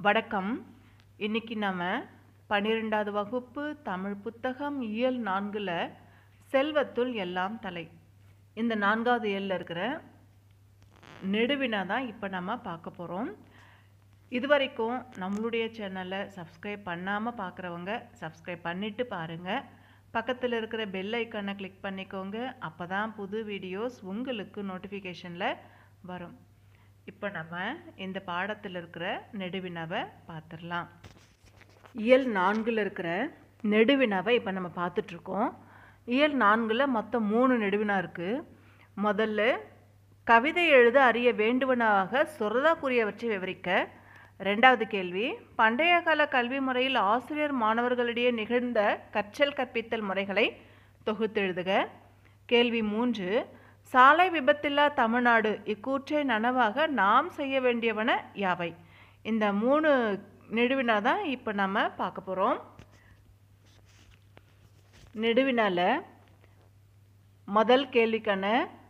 வணக்கம் இன்னைக்கு நம்ம பன்னிரெண்டாவது வகுப்பு தமிழ் புத்தகம் இயல் நான்கில் செல்வத்துள் எல்லாம் தலை இந்த நான்காவது இயலில் இருக்கிற நெடுவினா தான் இப்போ நம்ம பார்க்க போகிறோம் இது வரைக்கும் நம்மளுடைய சேனலை சப்ஸ்கிரைப் பண்ணாமல் பார்க்குறவங்க சப்ஸ்கிரைப் பண்ணிவிட்டு பாருங்கள் பக்கத்தில் இருக்கிற பெல் ஐக்கானை கிளிக் பண்ணிக்கோங்க அப்போ தான் புது வீடியோஸ் உங்களுக்கு நோட்டிஃபிகேஷனில் வரும் இப்போ நம்ம இந்த பாடத்தில் இருக்கிற நெடுவினாவை பார்த்துடலாம் இயல் நான்கில் இருக்கிற நெடுவினாவை இப்போ நம்ம பார்த்துட்ருக்கோம் இயல் நான்கில் மொத்தம் மூணு நெடுவினா இருக்குது முதல்ல கவிதை எழுத அறிய வேண்டுவனாக சொரதாக்குரியவற்றை விவரிக்க ரெண்டாவது கேள்வி பண்டைய கால கல்வி முறையில் ஆசிரியர் மாணவர்களிடையே நிகழ்ந்த கற்றல் கற்பித்தல் முறைகளை தொகுத்தெழுதுக கேள்வி மூன்று சாலை விபத்தில்லா தமிழ்நாடு இக்கூற்றை நனவாக நாம் செய்ய வேண்டியவன யாவை இந்த மூணு நெடுவினா தான் இப்போ நம்ம பார்க்க போகிறோம் நெடுவினால முதல் கேள்விக்கான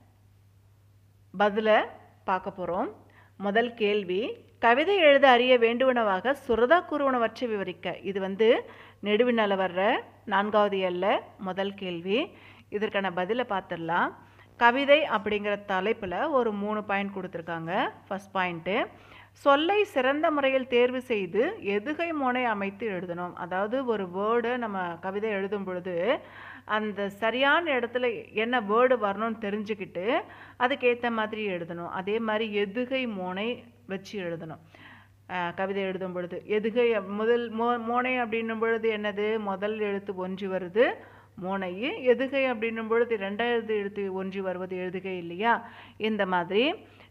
பதிலை பார்க்க போகிறோம் முதல் கேள்வி கவிதை எழுத அறிய வேண்டுவனவாக சுரதா கூறுவனவற்றை விவரிக்க இது வந்து நெடுவினால வர்ற நான்காவது எல்ல முதல் கேள்வி இதற்கான பதிலை பார்த்துடலாம் கவிதை அப்படிங்கிற தலைப்பில் ஒரு மூணு பாயிண்ட் கொடுத்துருக்காங்க ஃபஸ்ட் பாயிண்ட்டு சொல்லை சிறந்த முறையில் தேர்வு செய்து எதுகை மோனை அமைத்து எழுதணும் அதாவது ஒரு வேர்டு நம்ம கவிதை எழுதும் பொழுது அந்த சரியான இடத்துல என்ன வேர்டு வரணும்னு தெரிஞ்சுக்கிட்டு அதுக்கேற்ற மாதிரி எழுதணும் அதே மாதிரி எதுகை மோனை வச்சு எழுதணும் கவிதை எழுதும் பொழுது எதுகை முதல் மோ மோனை அப்படின்னும் பொழுது என்னது முதல் எழுத்து ஒன்றி வருது மோனை எதுகை அப்படின்னும் பொழுது ரெண்டாவது எழுத்து ஒன்றி வருவது எழுதுகை இல்லையா இந்த மாதிரி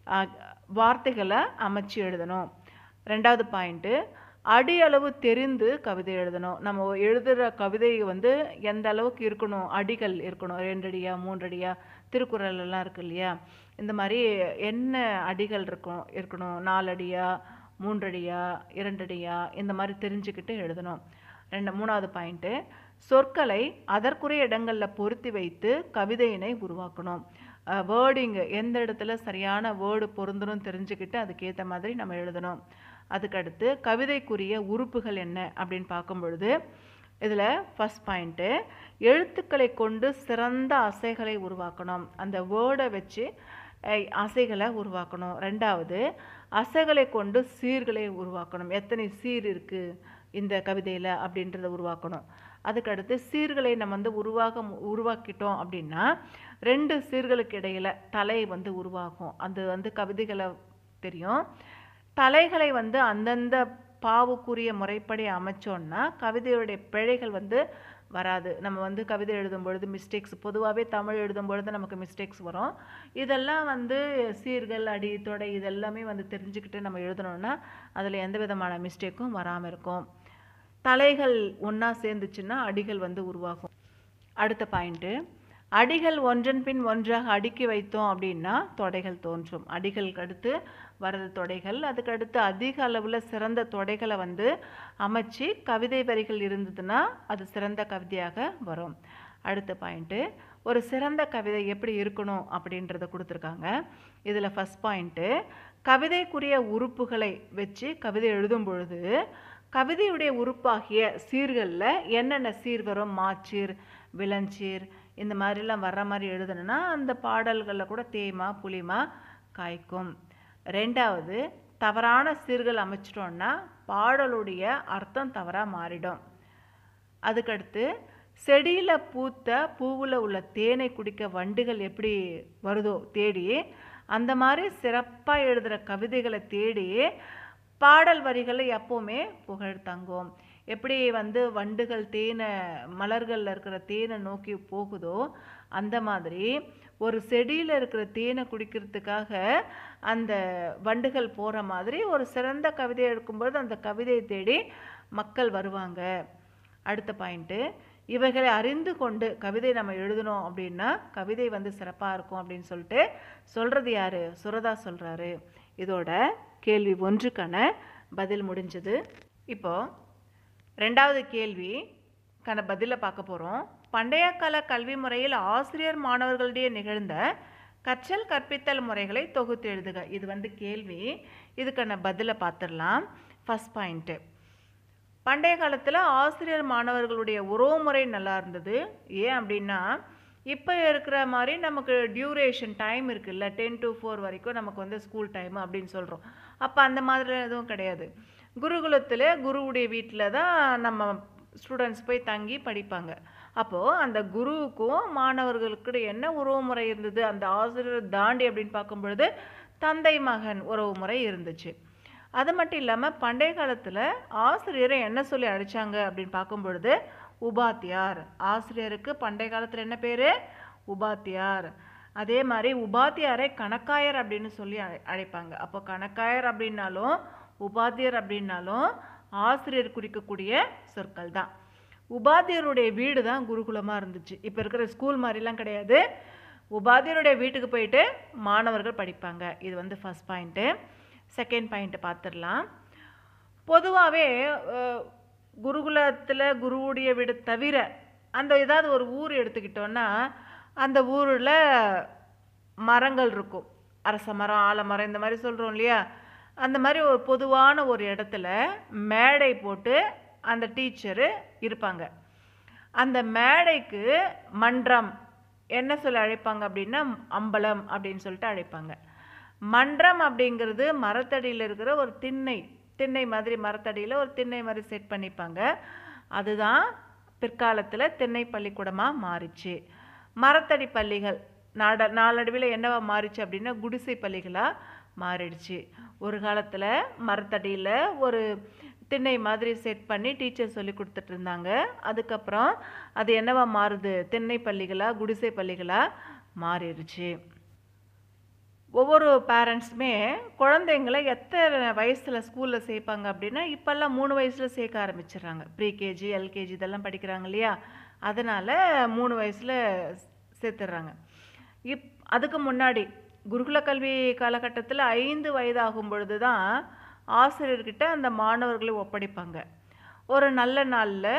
வார்த்தைகளை அமைச்சு எழுதணும் ரெண்டாவது பாயிண்ட்டு அடி அளவு தெரிந்து கவிதை எழுதணும் நம்ம எழுதுகிற கவிதை வந்து எந்த அளவுக்கு இருக்கணும் அடிகள் இருக்கணும் ரெண்டடியா மூன்றடியா திருக்குறள் எல்லாம் இருக்கு இல்லையா இந்த மாதிரி என்ன அடிகள் இருக்கும் இருக்கணும் நாலடியா மூன்றடியா இரண்டடியா இந்த மாதிரி தெரிஞ்சுக்கிட்டு எழுதணும் ரெண்டு மூணாவது பாயிண்ட்டு சொற்களை அதற்குரிய இடங்களில் பொருத்தி வைத்து கவிதையினை உருவாக்கணும் வேர்டிங்கு எந்த இடத்துல சரியான வேர்டு பொருந்தணும் தெரிஞ்சுக்கிட்டு அதுக்கேற்ற மாதிரி நம்ம எழுதணும் அதுக்கடுத்து கவிதைக்குரிய உறுப்புகள் என்ன அப்படின்னு பார்க்கும் பொழுது இதில் ஃபஸ்ட் பாயிண்ட்டு எழுத்துக்களை கொண்டு சிறந்த அசைகளை உருவாக்கணும் அந்த வேர்டை வச்சு அசைகளை உருவாக்கணும் ரெண்டாவது அசைகளை கொண்டு சீர்களை உருவாக்கணும் எத்தனை சீர் இருக்குது இந்த கவிதையில் அப்படின்றத உருவாக்கணும் அதுக்கடுத்து சீர்களை நம்ம வந்து உருவாக உருவாக்கிட்டோம் அப்படின்னா ரெண்டு சீர்களுக்கு இடையில் தலை வந்து உருவாகும் அது வந்து கவிதைகளை தெரியும் தலைகளை வந்து அந்தந்த பாவுக்குரிய முறைப்படி அமைச்சோன்னா கவிதையுடைய பிழைகள் வந்து வராது நம்ம வந்து கவிதை எழுதும் பொழுது மிஸ்டேக்ஸ் பொதுவாகவே தமிழ் எழுதும் பொழுது நமக்கு மிஸ்டேக்ஸ் வரும் இதெல்லாம் வந்து சீர்கள் அடி தொடை இதெல்லாமே வந்து தெரிஞ்சுக்கிட்டு நம்ம எழுதணும்னா அதில் எந்த விதமான மிஸ்டேக்கும் வராமல் இருக்கும் தலைகள் ஒன்றா சேர்ந்துச்சுன்னா அடிகள் வந்து உருவாகும் அடுத்த பாயிண்ட்டு அடிகள் ஒன்றன் பின் ஒன்றாக அடுக்கி வைத்தோம் அப்படின்னா தொடைகள் தோன்றும் அடிகளுக்கு அடுத்து வரது தொடைகள் அதுக்கடுத்து அதிக அளவில் சிறந்த தொடைகளை வந்து அமைச்சு கவிதை வரிகள் இருந்ததுன்னா அது சிறந்த கவிதையாக வரும் அடுத்த பாயிண்ட்டு ஒரு சிறந்த கவிதை எப்படி இருக்கணும் அப்படின்றத கொடுத்துருக்காங்க இதில் ஃபஸ்ட் பாயிண்ட்டு கவிதைக்குரிய உறுப்புகளை வச்சு கவிதை எழுதும் பொழுது கவிதையுடைய உறுப்பாகிய சீர்களில் என்னென்ன சீர் வரும் மாச்சீர் விலஞ்சீர் இந்த மாதிரிலாம் வர்ற மாதிரி எழுதணும்னா அந்த பாடல்களில் கூட தேமா புளிமா காய்க்கும் ரெண்டாவது தவறான சீர்கள் அமைச்சிட்டோன்னா பாடலுடைய அர்த்தம் தவறாக மாறிடும் அதுக்கடுத்து செடியில் பூத்த பூவில் உள்ள தேனை குடிக்க வண்டுகள் எப்படி வருதோ தேடி அந்த மாதிரி சிறப்பாக எழுதுகிற கவிதைகளை தேடி பாடல் வரிகளை எப்போவுமே புகழ் தங்கும் எப்படி வந்து வண்டுகள் தேனை மலர்களில் இருக்கிற தேனை நோக்கி போகுதோ அந்த மாதிரி ஒரு செடியில் இருக்கிற தேனை குடிக்கிறதுக்காக அந்த வண்டுகள் போகிற மாதிரி ஒரு சிறந்த கவிதை எடுக்கும்பொழுது அந்த கவிதையை தேடி மக்கள் வருவாங்க அடுத்த பாயிண்ட்டு இவைகளை அறிந்து கொண்டு கவிதை நம்ம எழுதணும் அப்படின்னா கவிதை வந்து சிறப்பாக இருக்கும் அப்படின்னு சொல்லிட்டு சொல்கிறது யார் சுரதா சொல்கிறாரு இதோட கேள்வி ஒன்றுக்கான பதில் முடிஞ்சது இப்போது ரெண்டாவது கேள்வி கான பதிலை பார்க்க போகிறோம் பண்டைய கால கல்வி முறையில் ஆசிரியர் மாணவர்களிடையே நிகழ்ந்த கற்றல் கற்பித்தல் முறைகளை தொகுத்து எழுதுக இது வந்து கேள்வி இதுக்கான பதிலை பார்த்துடலாம் ஃபஸ்ட் பாயிண்ட்டு பண்டைய காலத்தில் ஆசிரியர் மாணவர்களுடைய உறவுமுறை நல்லா இருந்தது ஏன் அப்படின்னா இப்போ இருக்கிற மாதிரி நமக்கு டியூரேஷன் டைம் இருக்குல்ல டென் டு ஃபோர் வரைக்கும் நமக்கு வந்து ஸ்கூல் டைம் அப்படின்னு சொல்கிறோம் அப்போ அந்த மாதிரி எதுவும் கிடையாது குருகுலத்தில் குருவுடைய வீட்டில் தான் நம்ம ஸ்டூடெண்ட்ஸ் போய் தங்கி படிப்பாங்க அப்போது அந்த குருவுக்கும் மாணவர்களுக்கு என்ன உறவுமுறை இருந்தது அந்த ஆசிரியர் தாண்டி அப்படின்னு பார்க்கும் பொழுது தந்தை மகன் உறவுமுறை இருந்துச்சு அது மட்டும் இல்லாமல் பண்டைய காலத்தில் ஆசிரியரை என்ன சொல்லி அழைச்சாங்க அப்படின்னு பார்க்கும் பொழுது உபாத்தியார் ஆசிரியருக்கு பண்டைய காலத்தில் என்ன பேர் உபாத்தியார் அதே மாதிரி உபாத்தியாரை கணக்காயர் அப்படின்னு சொல்லி அழை அழைப்பாங்க அப்போ கணக்காயர் அப்படின்னாலும் உபாத்தியர் அப்படின்னாலும் ஆசிரியர் குறிக்கக்கூடிய சொற்கள் தான் உபாத்தியருடைய வீடு தான் குருகுலமாக இருந்துச்சு இப்போ இருக்கிற ஸ்கூல் மாதிரிலாம் கிடையாது உபாத்தியருடைய வீட்டுக்கு போயிட்டு மாணவர்கள் படிப்பாங்க இது வந்து ஃபஸ்ட் பாயிண்ட்டு செகண்ட் பாயிண்ட்டை பார்த்துடலாம் பொதுவாகவே குருகுலத்தில் குருவுடைய வீடு தவிர அந்த ஏதாவது ஒரு ஊர் எடுத்துக்கிட்டோன்னா அந்த ஊரில் மரங்கள் இருக்கும் அரச மரம் ஆலமரம் இந்த மாதிரி சொல்கிறோம் இல்லையா அந்த மாதிரி ஒரு பொதுவான ஒரு இடத்துல மேடை போட்டு அந்த டீச்சரு இருப்பாங்க அந்த மேடைக்கு மன்றம் என்ன சொல்லி அழைப்பாங்க அப்படின்னா அம்பலம் அப்படின்னு சொல்லிட்டு அழைப்பாங்க மன்றம் அப்படிங்கிறது மரத்தடியில் இருக்கிற ஒரு திண்ணை திண்ணை மாதிரி மரத்தடியில் ஒரு திண்ணை மாதிரி செட் பண்ணிப்பாங்க அதுதான் பிற்காலத்தில் திண்ணை பள்ளிக்கூடமாக மாறிச்சு மரத்தடி பள்ளிகள் நாட நாளடைவில் என்னவா மாறிச்சு அப்படின்னா குடிசை பள்ளிகளாக மாறிடுச்சு ஒரு காலத்தில் மரத்தடியில் ஒரு திண்ணை மாதிரி செட் பண்ணி டீச்சர் சொல்லி கொடுத்துட்டு இருந்தாங்க அதுக்கப்புறம் அது என்னவா மாறுது திண்ணை பள்ளிகளாக குடிசை பள்ளிகளாக மாறிடுச்சு ஒவ்வொரு பேரண்ட்ஸுமே குழந்தைங்களை எத்தனை வயசில் ஸ்கூலில் சேர்ப்பாங்க அப்படின்னா இப்போல்லாம் மூணு வயசில் சேர்க்க ஆரம்பிச்சிடுறாங்க ப்ரீகேஜி எல்கேஜி இதெல்லாம் படிக்கிறாங்க இல்லையா அதனால் மூணு வயசில் சேர்த்துடுறாங்க இப் அதுக்கு முன்னாடி குருகுல கல்வி காலகட்டத்தில் ஐந்து வயதாகும் பொழுது தான் ஆசிரியர்கிட்ட அந்த மாணவர்களை ஒப்படைப்பாங்க ஒரு நல்ல நாளில்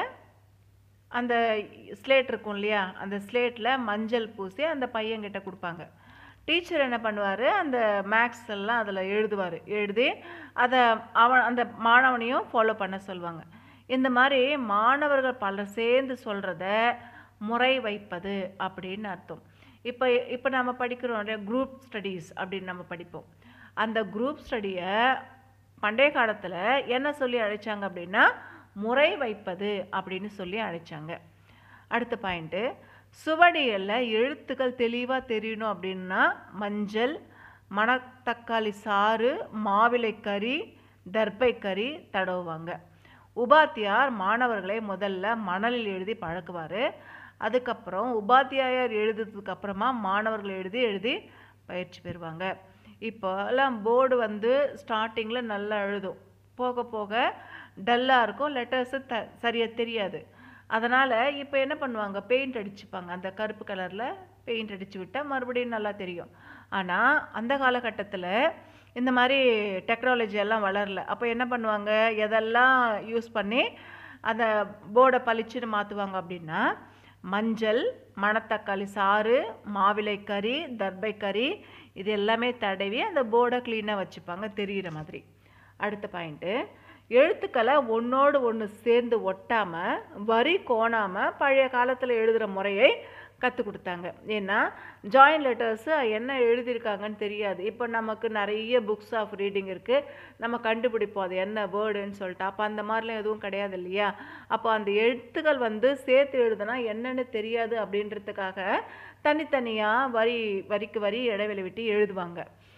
அந்த ஸ்லேட் இருக்கும் இல்லையா அந்த ஸ்லேட்டில் மஞ்சள் பூசி அந்த பையன்கிட்ட கொடுப்பாங்க டீச்சர் என்ன பண்ணுவார் அந்த மேக்ஸ் எல்லாம் அதில் எழுதுவார் எழுதி அதை அவன் அந்த மாணவனையும் ஃபாலோ பண்ண சொல்லுவாங்க இந்த மாதிரி மாணவர்கள் பலர் சேர்ந்து சொல்கிறத முறை வைப்பது அப்படின்னு அர்த்தம் இப்போ இப்போ நம்ம படிக்கிறோம் இல்லையா குரூப் ஸ்டடீஸ் அப்படின்னு நம்ம படிப்போம் அந்த குரூப் ஸ்டடியை பண்டைய காலத்தில் என்ன சொல்லி அழைச்சாங்க அப்படின்னா முறை வைப்பது அப்படின்னு சொல்லி அழைச்சாங்க அடுத்த பாயிண்ட்டு சுவடிகளில் எழுத்துக்கள் தெளிவாக தெரியணும் அப்படின்னா மஞ்சள் மணத்தக்காளி சாறு மாவிலை கறி தர்பை கறி தடவுவாங்க உபாத்தியார் மாணவர்களை முதல்ல மணலில் எழுதி பழக்குவார் அதுக்கப்புறம் உபாத்தியாயர் எழுதுறதுக்கு அப்புறமா மாணவர்கள் எழுதி எழுதி பயிற்சி பெறுவாங்க இப்போல்லாம் போர்டு வந்து ஸ்டார்டிங்கில் நல்லா எழுதும் போக போக டல்லாக இருக்கும் லெட்டர்ஸு த சரியாக தெரியாது அதனால் இப்போ என்ன பண்ணுவாங்க பெயிண்ட் அடிச்சுப்பாங்க அந்த கருப்பு கலரில் பெயிண்ட் அடித்து விட்டால் மறுபடியும் நல்லா தெரியும் ஆனால் அந்த காலகட்டத்தில் இந்த மாதிரி டெக்னாலஜி எல்லாம் வளரல அப்போ என்ன பண்ணுவாங்க எதெல்லாம் யூஸ் பண்ணி அந்த போர்டை பளிச்சுன்னு மாற்றுவாங்க அப்படின்னா மஞ்சள் மணத்தக்காளி சாறு மாவிலை கறி தர்பை கறி இது எல்லாமே தடவி அந்த போர்டை க்ளீனாக வச்சுப்பாங்க தெரிகிற மாதிரி அடுத்த பாயிண்ட்டு எழுத்துக்களை ஒன்றோடு ஒன்று சேர்ந்து ஒட்டாமல் வரி கோணாமல் பழைய காலத்தில் எழுதுகிற முறையை கற்றுக் கொடுத்தாங்க ஏன்னா ஜாயின் லெட்டர்ஸு என்ன எழுதியிருக்காங்கன்னு தெரியாது இப்போ நமக்கு நிறைய புக்ஸ் ஆஃப் ரீடிங் இருக்குது நம்ம கண்டுபிடிப்போம் அது என்ன வேர்டுன்னு சொல்லிட்டு அப்போ அந்த மாதிரிலாம் எதுவும் கிடையாது இல்லையா அப்போ அந்த எழுத்துக்கள் வந்து சேர்த்து எழுதுனா என்னன்னு தெரியாது அப்படின்றதுக்காக தனித்தனியாக வரி வரிக்கு வரி இடைவெளி விட்டு எழுதுவாங்க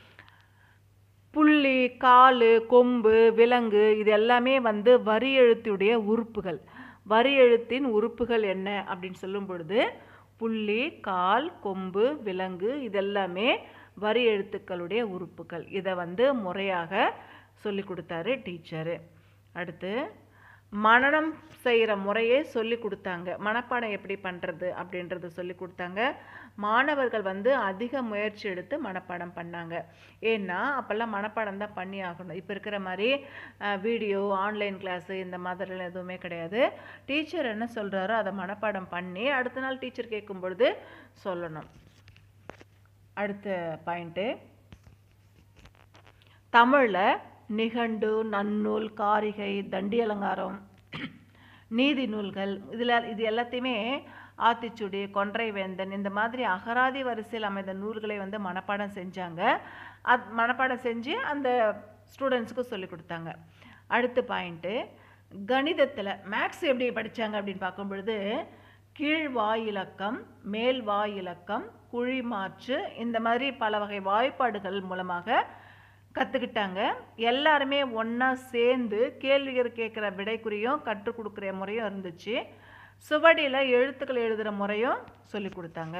புள்ளி கால் கொம்பு விலங்கு இது எல்லாமே வந்து வரி எழுத்துடைய உறுப்புகள் வரி எழுத்தின் உறுப்புகள் என்ன அப்படின்னு சொல்லும் பொழுது புள்ளி கால் கொம்பு விலங்கு இதெல்லாமே வரி எழுத்துக்களுடைய உறுப்புகள் இதை வந்து முறையாக சொல்லி கொடுத்தாரு டீச்சரு அடுத்து மனனம் செய்கிற முறையே சொல்லி கொடுத்தாங்க மனப்பாடம் எப்படி பண்ணுறது அப்படின்றத சொல்லி கொடுத்தாங்க மாணவர்கள் வந்து அதிக முயற்சி எடுத்து மனப்பாடம் பண்ணாங்க ஏன்னா அப்போல்லாம் மனப்பாடம் தான் பண்ணி ஆகணும் இப்போ இருக்கிற மாதிரி வீடியோ ஆன்லைன் கிளாஸு இந்த மாதிரிலாம் எதுவுமே கிடையாது டீச்சர் என்ன சொல்கிறாரோ அதை மனப்பாடம் பண்ணி அடுத்த நாள் டீச்சர் கேட்கும் பொழுது சொல்லணும் அடுத்த பாயிண்ட்டு தமிழில் நிகண்டு நன்னூல் காரிகை தண்டி அலங்காரம் நீதி நூல்கள் இதில் இது எல்லாத்தையுமே ஆத்திச்சுடி கொன்றை வேந்தன் இந்த மாதிரி அகராதி வரிசையில் அமைந்த நூல்களை வந்து மனப்பாடம் செஞ்சாங்க அது மனப்பாடம் செஞ்சு அந்த ஸ்டூடெண்ட்ஸுக்கு சொல்லி கொடுத்தாங்க அடுத்த பாயிண்ட்டு கணிதத்தில் மேக்ஸ் எப்படி படித்தாங்க அப்படின்னு பார்க்கும் பொழுது கீழ் வாயிலக்கம் மேல் வாயிலக்கம் குழி மாற்று இந்த மாதிரி பல வகை வாய்ப்பாடுகள் மூலமாக கற்றுக்கிட்டாங்க எல்லாருமே ஒன்றா சேர்ந்து கேள்விகள் கேட்குற விடைக்குறியும் கற்றுக் கொடுக்குற முறையும் இருந்துச்சு சுவடியில் எழுத்துக்கள் எழுதுகிற முறையும் சொல்லி கொடுத்தாங்க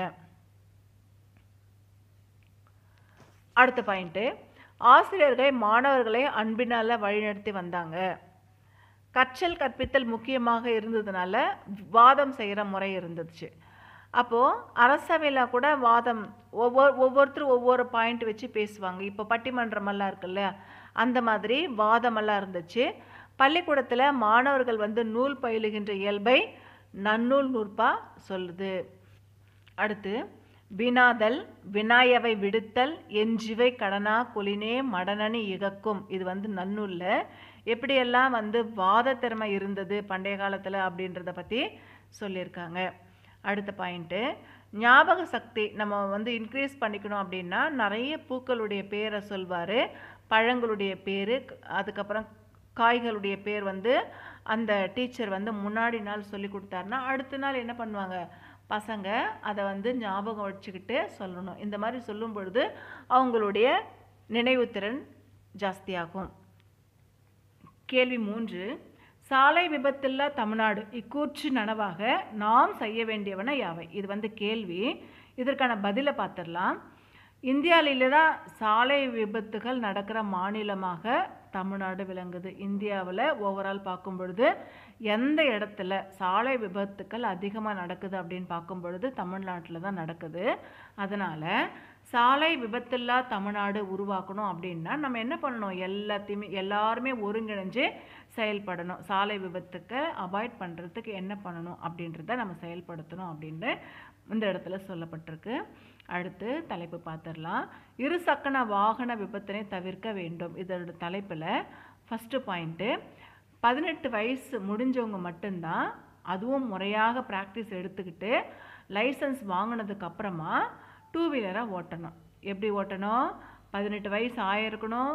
அடுத்த பாயிண்ட்டு ஆசிரியர்கள் மாணவர்களை அன்பினால் வழிநடத்தி வந்தாங்க கற்றல் கற்பித்தல் முக்கியமாக இருந்ததுனால வாதம் செய்கிற முறை இருந்துச்சு அப்போது அரசவையில் கூட வாதம் ஒவ்வொரு ஒவ்வொருத்தரும் ஒவ்வொரு பாயிண்ட் வச்சு பேசுவாங்க இப்போ பட்டிமன்றமெல்லாம் இருக்குல்ல அந்த மாதிரி வாதமெல்லாம் இருந்துச்சு பள்ளிக்கூடத்தில் மாணவர்கள் வந்து நூல் பயிலுகின்ற இயல்பை நன்னூல் நூற்பா சொல்லுது அடுத்து வினாதல் வினாயவை விடுத்தல் எஞ்சிவை கடனா கொலினே மடனனி இகக்கும் இது வந்து நன்னூலில் எப்படியெல்லாம் வந்து வாத திறமை இருந்தது பண்டைய காலத்தில் அப்படின்றத பற்றி சொல்லியிருக்காங்க அடுத்த பாயிண்ட்டு ஞாபக சக்தி நம்ம வந்து இன்க்ரீஸ் பண்ணிக்கணும் அப்படின்னா நிறைய பூக்களுடைய பேரை சொல்வார் பழங்களுடைய பேர் அதுக்கப்புறம் காய்களுடைய பேர் வந்து அந்த டீச்சர் வந்து முன்னாடி நாள் சொல்லி கொடுத்தாருன்னா அடுத்த நாள் என்ன பண்ணுவாங்க பசங்க அதை வந்து ஞாபகம் வச்சுக்கிட்டு சொல்லணும் இந்த மாதிரி சொல்லும் பொழுது அவங்களுடைய நினைவுத்திறன் ஜாஸ்தியாகும் கேள்வி மூன்று சாலை விபத்தில்லா தமிழ்நாடு இக்கூற்று நனவாக நாம் செய்ய வேண்டியவன யாவை இது வந்து கேள்வி இதற்கான பதிலை பார்த்துடலாம் இந்தியாவில தான் சாலை விபத்துகள் நடக்கிற மாநிலமாக தமிழ்நாடு விளங்குது இந்தியாவில் ஓவரால் பார்க்கும் பொழுது எந்த இடத்துல சாலை விபத்துக்கள் அதிகமாக நடக்குது அப்படின்னு பார்க்கும் பொழுது தமிழ்நாட்டில் தான் நடக்குது அதனால் சாலை விபத்தில்லா தமிழ்நாடு உருவாக்கணும் அப்படின்னா நம்ம என்ன பண்ணணும் எல்லாத்தையுமே எல்லாருமே ஒருங்கிணைஞ்சு செயல்படணும் சாலை விபத்துக்கு அவாய்ட் பண்ணுறதுக்கு என்ன பண்ணணும் அப்படின்றத நம்ம செயல்படுத்தணும் அப்படின்னு இந்த இடத்துல சொல்லப்பட்டிருக்கு அடுத்து தலைப்பு பார்த்துடலாம் இருசக்கர வாகன விபத்தினை தவிர்க்க வேண்டும் இதோட தலைப்பில் ஃபஸ்ட்டு பாயிண்ட்டு பதினெட்டு வயசு முடிஞ்சவங்க மட்டும்தான் அதுவும் முறையாக ப்ராக்டிஸ் எடுத்துக்கிட்டு லைசன்ஸ் வாங்கினதுக்கு அப்புறமா டூ வீலரை ஓட்டணும் எப்படி ஓட்டணும் பதினெட்டு வயசு ஆயிருக்கணும்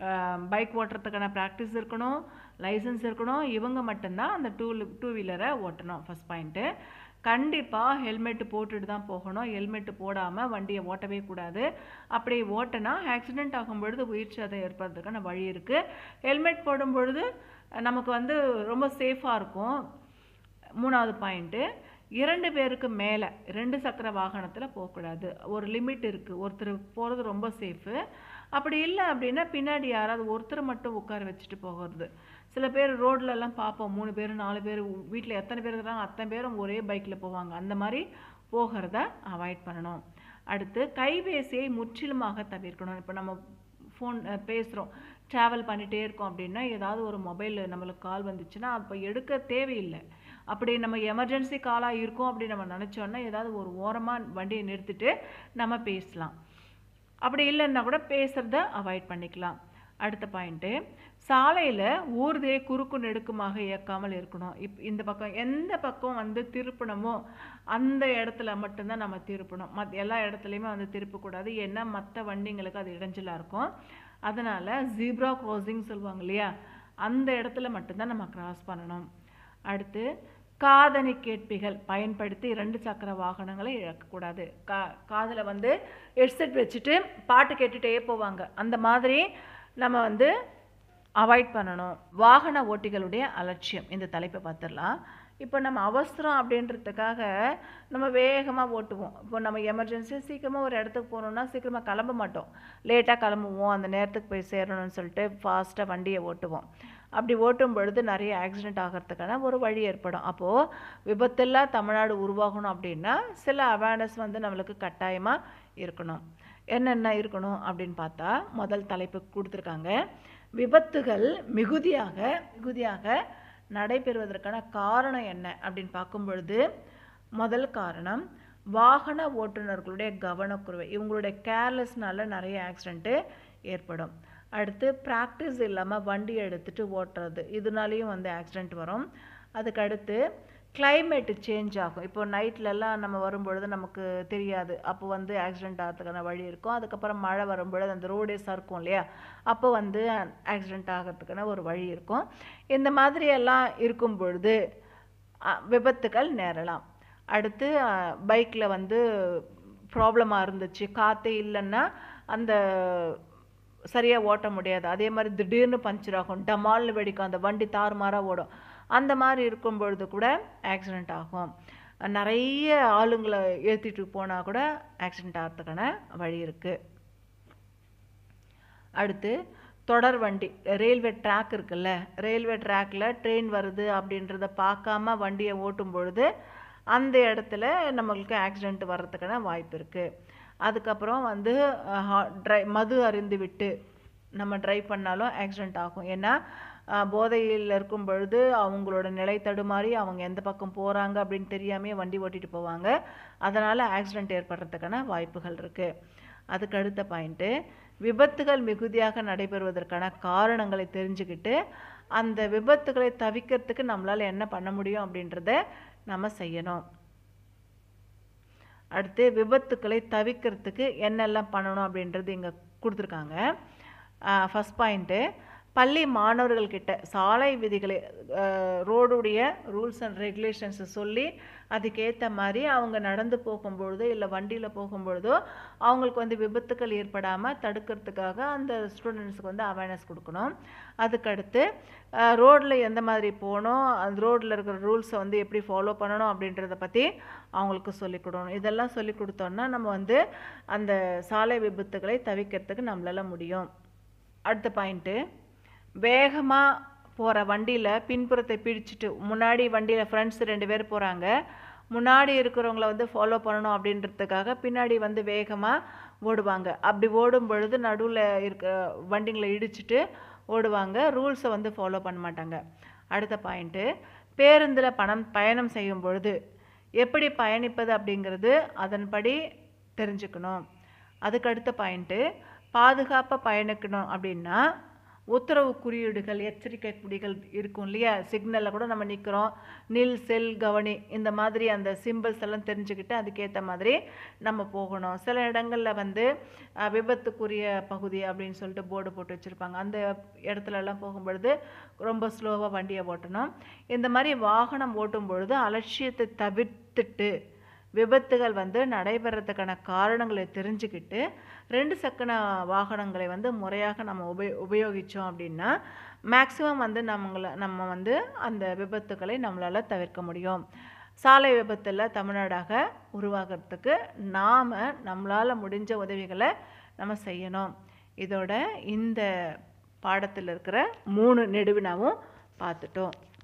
பைக் ஓட்டுறதுக்கான ப்ராக்டிஸ் இருக்கணும் லைசன்ஸ் இருக்கணும் இவங்க மட்டும்தான் அந்த டூ டூ வீலரை ஓட்டணும் ஃபஸ்ட் பாயிண்ட்டு கண்டிப்பாக ஹெல்மெட்டு போட்டுட்டு தான் போகணும் ஹெல்மெட்டு போடாமல் வண்டியை ஓட்டவே கூடாது அப்படி ஓட்டினா ஆக்சிடெண்ட் ஆகும் பொழுது உயிர் சேதம் ஏற்படுறதுக்கான வழி இருக்குது ஹெல்மெட் போடும் பொழுது நமக்கு வந்து ரொம்ப சேஃபாக இருக்கும் மூணாவது பாயிண்ட்டு இரண்டு பேருக்கு மேலே ரெண்டு சக்கர வாகனத்தில் போகக்கூடாது ஒரு லிமிட் இருக்குது ஒருத்தர் போகிறது ரொம்ப சேஃபு அப்படி இல்லை அப்படின்னா பின்னாடி யாராவது ஒருத்தர் மட்டும் உட்கார வச்சுட்டு போகிறது சில பேர் ரோட்லலாம் பார்ப்போம் மூணு பேர் நாலு பேர் வீட்டில் எத்தனை பேர் இருக்கிறாங்க அத்தனை பேரும் ஒரே பைக்கில் போவாங்க அந்த மாதிரி போகிறத அவாய்ட் பண்ணணும் அடுத்து கைபேசியை முற்றிலுமாக தவிர்க்கணும் இப்போ நம்ம ஃபோன் பேசுகிறோம் ட்ராவல் பண்ணிகிட்டே இருக்கோம் அப்படின்னா ஏதாவது ஒரு மொபைல் நம்மளுக்கு கால் வந்துச்சுன்னா அப்போ எடுக்க தேவையில்லை அப்படி நம்ம எமர்ஜென்சி காலாக இருக்கோம் அப்படி நம்ம நினச்சோன்னா ஏதாவது ஒரு ஓரமாக வண்டியை நிறுத்திட்டு நம்ம பேசலாம் அப்படி இல்லைன்னா கூட பேசுகிறத அவாய்ட் பண்ணிக்கலாம் அடுத்த பாயிண்ட்டு சாலையில் ஊர்தே குறுக்கு நெடுக்குமாக இயக்காமல் இருக்கணும் இப் இந்த பக்கம் எந்த பக்கம் வந்து திருப்பணமோ அந்த இடத்துல மட்டும்தான் நம்ம திருப்பணும் மத் எல்லா இடத்துலையுமே வந்து திருப்பக்கூடாது ஏன்னா மற்ற வண்டிங்களுக்கு அது இடைஞ்சலாக இருக்கும் அதனால் ஜீப்ரா க்ராசிங் சொல்லுவாங்க இல்லையா அந்த இடத்துல மட்டும்தான் நம்ம கிராஸ் பண்ணணும் அடுத்து காதணி கேட்பிகள் பயன்படுத்தி இரண்டு சக்கர வாகனங்களை இழக்கக்கூடாது கா காதில் வந்து ஹெட்செட் வச்சுட்டு பாட்டு கேட்டுகிட்டே போவாங்க அந்த மாதிரி நம்ம வந்து அவாய்ட் பண்ணணும் வாகன ஓட்டிகளுடைய அலட்சியம் இந்த தலைப்பை பார்த்துடலாம் இப்போ நம்ம அவசரம் அப்படின்றதுக்காக நம்ம வேகமாக ஓட்டுவோம் இப்போ நம்ம எமர்ஜென்சி சீக்கிரமாக ஒரு இடத்துக்கு போகணுன்னா சீக்கிரமாக கிளம்ப மாட்டோம் லேட்டாக கிளம்புவோம் அந்த நேரத்துக்கு போய் சேரணும்னு சொல்லிட்டு ஃபாஸ்ட்டாக வண்டியை ஓட்டுவோம் அப்படி ஓட்டும் பொழுது நிறைய ஆக்சிடெண்ட் ஆகிறதுக்கான ஒரு வழி ஏற்படும் அப்போது விபத்தெல்லாம் தமிழ்நாடு உருவாகணும் அப்படின்னா சில அவேர்னஸ் வந்து நம்மளுக்கு கட்டாயமாக இருக்கணும் என்னென்ன இருக்கணும் அப்படின்னு பார்த்தா முதல் தலைப்பு கொடுத்துருக்காங்க விபத்துகள் மிகுதியாக மிகுதியாக நடைபெறுவதற்கான காரணம் என்ன அப்படின்னு பார்க்கும் பொழுது முதல் காரணம் வாகன ஓட்டுநர்களுடைய கவனக்குறைவு இவங்களுடைய கேர்லெஸ்னால நிறைய ஆக்சிடெண்ட்டு ஏற்படும் அடுத்து ப்ராக்டிஸ் இல்லாமல் வண்டி எடுத்துகிட்டு ஓட்டுறது இதனாலேயும் வந்து ஆக்சிடெண்ட் வரும் அதுக்கு அடுத்து climate சேஞ்ச் ஆகும் இப்போ நைட்லலாம் நம்ம வரும்பொழுது நமக்கு தெரியாது அப்போ வந்து ஆக்சிடெண்ட் ஆகிறதுக்கான வழி இருக்கும் அதுக்கப்புறம் மழை வரும்பொழுது அந்த ரோடே சறுக்கும் இல்லையா அப்போ வந்து ஆக்சிடெண்ட் ஆகிறதுக்கான ஒரு வழி இருக்கும் இந்த மாதிரி எல்லாம் இருக்கும் பொழுது அ, விபத்துகள் நேரலாம் அடுத்து பைக்கில் வந்து ப்ராப்ளமாக இருந்துச்சு காற்றே இல்லைன்னா அந்த சரியாக ஓட்ட முடியாது அதே மாதிரி திடீர்னு பஞ்சர் ஆகும் டமால்னு வெடிக்கும் அந்த வண்டி தாறுமாறாக ஓடும் அந்த மாதிரி இருக்கும் பொழுது கூட ஆக்சிடெண்ட் ஆகும் நிறைய ஆளுங்களை ஏற்றிட்டு போனால் கூட ஆக்சிடெண்ட் ஆகிறதுக்கான வழி இருக்குது அடுத்து தொடர் வண்டி ரயில்வே ட்ராக் இருக்குல்ல ரயில்வே ட்ராக்ல ட்ரெயின் வருது அப்படின்றத பார்க்காம வண்டியை ஓட்டும் பொழுது அந்த இடத்துல நம்மளுக்கு ஆக்சிடெண்ட் வர்றதுக்கான வாய்ப்பு இருக்குது அதுக்கப்புறம் வந்து ட்ரை மது அருந்து விட்டு நம்ம ட்ரைவ் பண்ணாலும் ஆக்சிடெண்ட் ஆகும் ஏன்னா அஹ், போதையில் இருக்கும் பொழுது அவங்களோட நிலை தடுமாறி அவங்க எந்த பக்கம் போகிறாங்க அப்படின்னு தெரியாமே வண்டி ஓட்டிட்டு போவாங்க அதனால் ஆக்சிடெண்ட் ஏற்படுறதுக்கான வாய்ப்புகள் இருக்குது அதுக்கு அடுத்த பாயிண்ட்டு விபத்துகள் மிகுதியாக நடைபெறுவதற்கான காரணங்களை தெரிஞ்சுக்கிட்டு அந்த விபத்துகளை தவிர்க்கிறதுக்கு நம்மளால் என்ன பண்ண முடியும் அப்படின்றத நம்ம செய்யணும் அடுத்து விபத்துக்களை தவிர்க்கிறதுக்கு என்னெல்லாம் பண்ணணும் அப்படின்றது இங்கே கொடுத்துருக்காங்க ஃபஸ்ட் பாயிண்ட்டு பள்ளி மாணவர்கள்கிட்ட சாலை விதிகளை ரோடுடைய ரூல்ஸ் அண்ட் ரெகுலேஷன்ஸை சொல்லி அதுக்கேற்ற மாதிரி அவங்க நடந்து போகும்பொழுதோ இல்லை வண்டியில் போகும்பொழுதோ அவங்களுக்கு வந்து விபத்துக்கள் ஏற்படாமல் தடுக்கிறதுக்காக அந்த ஸ்டூடெண்ட்ஸுக்கு வந்து அவேர்னஸ் கொடுக்கணும் அதுக்கடுத்து ரோட்டில் எந்த மாதிரி போகணும் அந்த ரோட்டில் இருக்கிற ரூல்ஸை வந்து எப்படி ஃபாலோ பண்ணணும் அப்படின்றத பற்றி அவங்களுக்கு சொல்லிக் கொடுக்கணும் இதெல்லாம் சொல்லி கொடுத்தோன்னா நம்ம வந்து அந்த சாலை விபத்துகளை தவிர்க்கிறதுக்கு நம்மளால முடியும் அடுத்த பாயிண்ட்டு வேகமாக போகிற வண்டியில் பின்புறத்தை பிடிச்சிட்டு முன்னாடி வண்டியில் ஃப்ரெண்ட்ஸ் ரெண்டு பேர் போகிறாங்க முன்னாடி இருக்கிறவங்கள வந்து ஃபாலோ பண்ணணும் அப்படின்றதுக்காக பின்னாடி வந்து வேகமாக ஓடுவாங்க அப்படி ஓடும் பொழுது நடுவில் இருக்க வண்டிங்களை இடிச்சிட்டு ஓடுவாங்க ரூல்ஸை வந்து ஃபாலோ பண்ண மாட்டாங்க அடுத்த பாயிண்ட்டு பேருந்தில் பணம் பயணம் செய்யும் பொழுது எப்படி பயணிப்பது அப்படிங்கிறது அதன்படி தெரிஞ்சுக்கணும் அதுக்கு அடுத்த பாயிண்ட்டு பாதுகாப்பாக பயணிக்கணும் அப்படின்னா உத்தரவு குறியீடுகள் எச்சரிக்கை குறிகள் இருக்கும் இல்லையா சிக்னலில் கூட நம்ம நிற்கிறோம் நில் செல் கவனி இந்த மாதிரி அந்த சிம்பிள்ஸ் எல்லாம் தெரிஞ்சுக்கிட்டு அதுக்கேற்ற மாதிரி நம்ம போகணும் சில இடங்களில் வந்து அஹ், விபத்துக்குரிய பகுதி அப்படின்னு சொல்லிட்டு போர்டு போட்டு வச்சுருப்பாங்க அந்த இடத்துல எல்லாம் போகும்பொழுது ரொம்ப ஸ்லோவாக வண்டியை ஓட்டணும் இந்த மாதிரி வாகனம் ஓட்டும் பொழுது அலட்சியத்தை தவிர்த்துட்டு விபத்துகள் வந்து நடைபெறத்துக்கான காரணங்களை தெரிஞ்சுக்கிட்டு ரெண்டு சக்கர வாகனங்களை வந்து முறையாக நம்ம உபயோ உபயோகித்தோம் அப்படின்னா மேக்ஸிமம் வந்து நம்மளை நம்ம வந்து அந்த விபத்துக்களை நம்மளால் தவிர்க்க முடியும் சாலை விபத்தில் தமிழ்நாடாக உருவாகிறதுக்கு நாம் நம்மளால் முடிஞ்ச உதவிகளை நம்ம செய்யணும் இதோட இந்த பாடத்தில் இருக்கிற மூணு நெடுவினாவும் பார்த்துட்டோம்